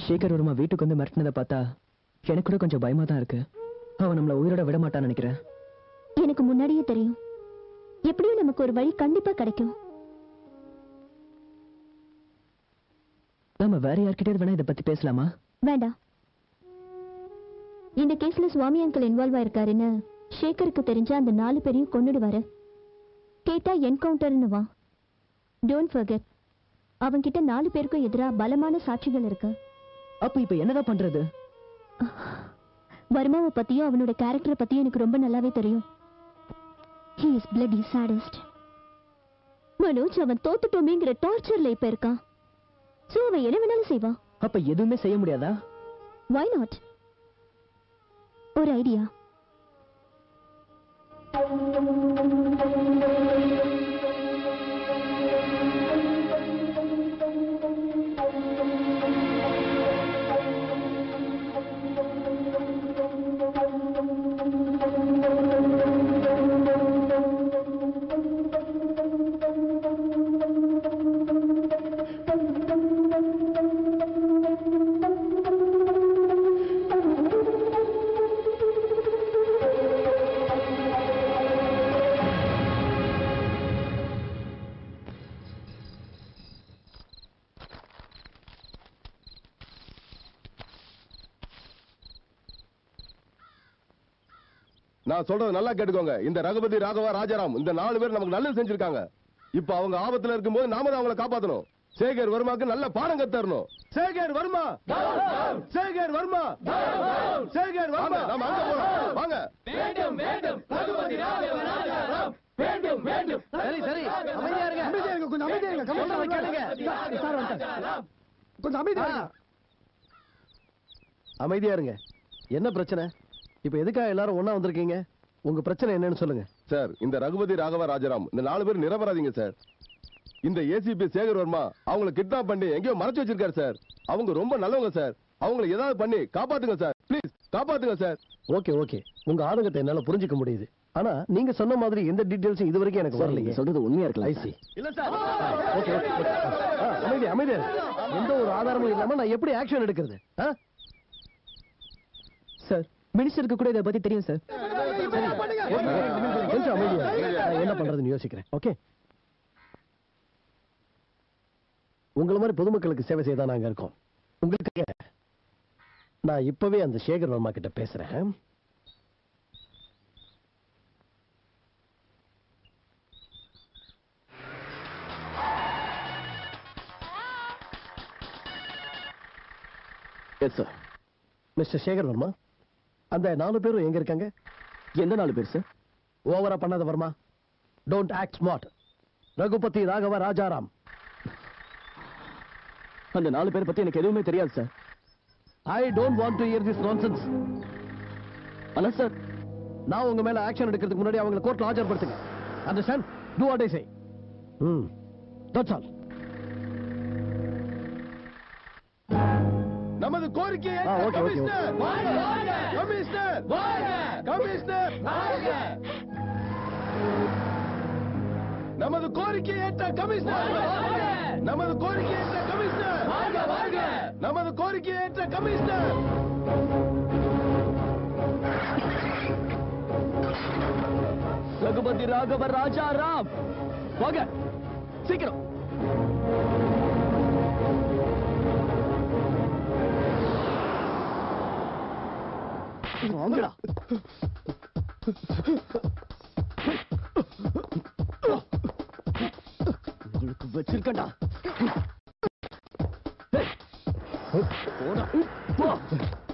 சேகர் வருமா வீட்டுக்கு வந்து மிரட்டினதை பார்த்தா எனக்கு கூட கொஞ்சம் பயமா தான் இருக்கு அவன் நம்மள உயிரோட விட மாட்டான்னு நினைக்கிறேன் எனக்கு முன்னாடியே தெரியும் எப்படியும் நமக்கு ஒரு வழி கண்டிப்பா கிடைக்கும் நாம வேற யார்கிட்டயாவது வேணா இதை பத்தி பேசலாமா வேண்டாம் இந்த கேஸ்ல சுவாமி அங்கிள் இன்வால்வ் ஆயிருக்காருன்னு ஷேகருக்கு தெரிஞ்ச அந்த நாலு பேரையும் கொன்னுடுவாரு கேட்டா என்கவுண்டர்னு வா டோன்ட் ஃபர்கெட் அவன்கிட்ட நாலு பேருக்கும் எதிரா பலமான சாட்சிகள் இருக்கு அப்ப இப்ப என்னதான் பண்றது வர்மாவை பத்தியும் அவனோட கேரக்டரை பத்தியும் எனக்கு ரொம்ப நல்லாவே தெரியும் he is bloody sadist Manoj அவன் தோத்துட்டோமேங்கிற டார்ச்சர்ல இப்ப இருக்கான் சோ அவன் என்ன வேணாலும் செய்வான் அப்ப எதுவுமே செய்ய முடியாதா வை நாட் ஒரு ஐடியா நான் சொல்றது நல்லா கேட்டுக்கோங்க இந்த ரகுபதி ராகவா ராஜாராம் இந்த நாலு பேர் நமக்கு நல்லது செஞ்சிருக்காங்க இப்ப அவங்க ஆபத்துல இருக்கும்போது நாம தான் அவங்கள காப்பாத்தணும் சேகர் வர்மாக்கு நல்ல பாடம் கத்தரணும் சேகர் வர்மா சேகர் வர்மா சேகர் வர்மா நாம அங்க போறோம் வாங்க சரி சரி அமைதியா இருங்க அமைதியா இருங்க கொஞ்சம் அமைதியா இருங்க கமிஷனர் கேளுங்க. சார் வந்துட்டார். கொஞ்சம் அமைதியா இருங்க அமைதியா இருங்க என்ன பிரச்சனை இப்ப எதுக்காக எல்லாரும் ஒண்ணா வந்திருக்கீங்க உங்க பிரச்சனை என்னன்னு சொல்லுங்க சார் இந்த ரகுபதி ராகவா ராஜாராம் இந்த நாலு பேர் நிரபராதிங்க சார் இந்த ஏசிபி சேகர் வர்மா அவங்கள கிட்னாப் பண்ணி எங்கேயோ மறைச்சு வச்சிருக்காரு சார் அவங்க ரொம்ப நல்லவங்க சார் அவங்கள ஏதாவது பண்ணி காப்பாத்துங்க சார் ப்ளீஸ் காப்பாத்துங்க சார் ஓகே ஓகே உங்க ஆதங்கத்தை என்னால புரிஞ்சுக்க முடியுது ஆனா நீங்க சொன்ன மாதிரி எந்த டீடைல்ஸும் இது வரைக்கும் எனக்கு வரலைங்க சொல்றது உண்மையா ஐசி இல்ல சார் ஓகே ஓகே அமைதி அமைதியா இருங்க. எந்த ஒரு ஆதாரமும் இல்லாம நான் எப்படி ஆக்ஷன் எடுக்கிறது ஆ? சார் மினிஸ்டருக்கு கூட இதை பத்தி தெரியும் சார் ஓகே, கொஞ்சம் அமைதியா இருங்க. நான் என்ன பண்றதுன்னு யோசிக்கிறேன் ஓகே உங்கள மாதிரி பொதுமக்களுக்கு சேவை செய்ய தான் நாங்க இருக்கோம் உங்களுக்கு நான் இப்பவே அந்த சேகர் வர்மா கிட்ட பேசுறேன் yes sir mister Sekar Varma அந்த நாலு பேரும் எங்க இருக்காங்க எந்த நாலு பேர் சார் ஓவரா பண்ணாத Varma don't act smart Raghupathi Raghava Rajaram அந்த நாலு பேரை பத்தி எனக்கு எதுவுமே தெரியாது sir I don't want to hear this nonsense ஆனா சார் நான் உங்க மேல ஆக்ஷன் எடுக்கிறதுக்கு முன்னாடி அவங்களை கோர்ட்ல ஆஜர்படுத்துங்க understand to what I say hmm that's all நமது கோரிக்கையை ஆ, okay, okay, okay. Commissioner commissioner நமது கோரிக்கை ஏற்ற கமிஷனர் நமது கோரிக்கை ஏற்ற கமிஷனர் நமது கோரிக்கை ஏற்ற கமிஷனர் ரகுபதி ராகவ ராஜா ராம் வாங்க சீக்கிரம் வாங்கடா உங்களுக்கு வச்சிருக்கண்டா ஏய், போடா. போ.